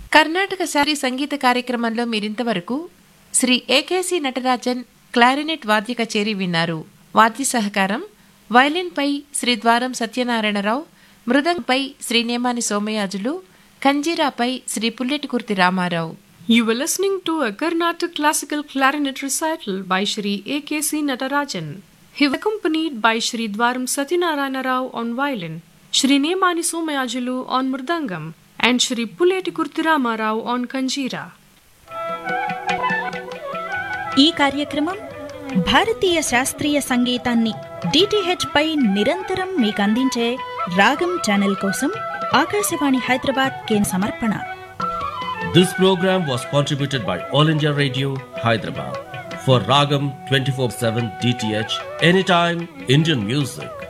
కర్ణాటక శారీ సంగీత కార్యక్రమంలో మీరింతవరకు శ్రీ ఏకేసి నటరాజన్ క్లారినెట్ వాద్య కచేరీ విన్నారు వాద్య సహకారం వయలిన్పై శ్రీ ద్వారం Satyanarayana Rao మృదంపై Shri Nemani Somayajulu కంజీరాపై Shri పుల్లెటికుర్తి Ramarao You were listening to a Carnatic classical clarinet recital by Shri A.K.C. Natarajan. He was accompanied by Shri Dwaram Satyanarayana Rao on violin, Shri Nemani Somayajulu on mridangam, and Shri Puleti Kurtirama Rao on kanjira. ఈ కార్యక్రమం భారతీయ శాస్త్రీయ సంగీతాన్ని DTH పై నిరంతరం మీకు అందించే రాగం channel కోసం ఆకాశవాణి హైదరాబాద్ కేంద్ర సమర్పణ This program was contributed by All India Radio, Hyderabad. For Ragam 24 7 DTH, anytime Indian music.